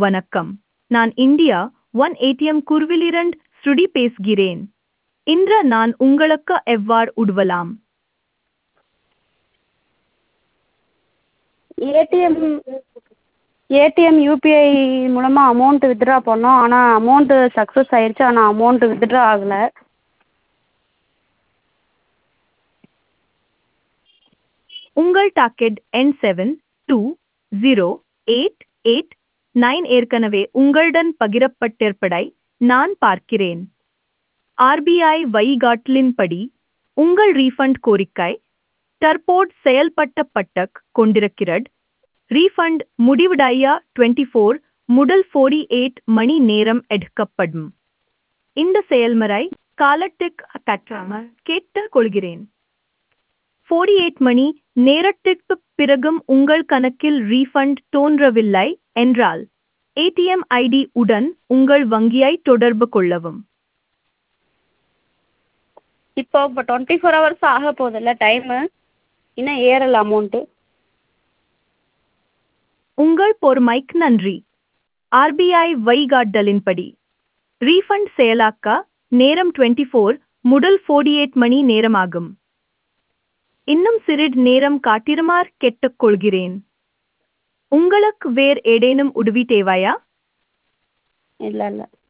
வணக்கம் நான் India one ATM குருவிலிரண்ட் ஸ்ருடி பேசுகிறேன் இன்று நான் உங்களுக்கு எவ்வாறு உதவலாம் ஏடிஎம் ஏடிஎம் யூபிஐ மூலமாக அமௌண்ட் வித்ட்ரா பண்ணோம் ஆனால் அமௌண்ட்டு சக்ஸஸ் ஆயிடுச்சு ஆனால் அமௌண்ட் வித்ட்ரா ஆகலை உங்கள் டாக்கெட் எண் seven two zero eight eight nine ஏற்கனவே உங்களுடன் பகிரப்பட்டிருப்பதை நான் பார்க்கிறேன் ஆர்பிஐ வழிகாட்டலின்படி உங்கள் ரீஃபண்ட் கோரிக்கை தற்போது செயல்பட்டப்பட்டக் கொண்டிருக்கிறது ரீஃபண்ட் முடிவடைய டுவெண்ட்டி ஃபோர் முதல் ஃபோர்டி எயிட் மணி நேரம் எடுக்கப்படும் இந்த செயல்முறை காலத்துக்கு கட்டாமல் கேட்டுக்கொள்கிறேன் ஃபோர்டி எயிட் மணி நேரத்திற்கு பிறகும் உங்கள் கணக்கில் ரீஃபண்ட் தோன்றவில்லை என்றால் ஏடிஎம் ஐடி உடன் உங்கள் வங்கியை தொடர்பு கொள்ளவும் இப்போ இப்போ டுவெண்ட்டி ஃபோர் ஹவர்ஸ் ஆக போகுதுல்ல டைமு இன்னும் ஏறலை அமௌண்ட்டு உங்கள் பொறுமைக்கு நன்றி ஆர்பிஐ வழிகாட்டலின்படி ரீஃபண்ட் செயலாக்க நேரம் டுவெண்ட்டி ஃபோர் முதல் ஃபோர்டி எயிட் மணி நேரமாகும் இன்னும் சிறிது நேரம் காட்டிருமாறு கேட்டுக்கொள்கிறேன் உங்களுக்கு வேறு ஏதேனும் உதவி தேவையா இல்லை இல்லை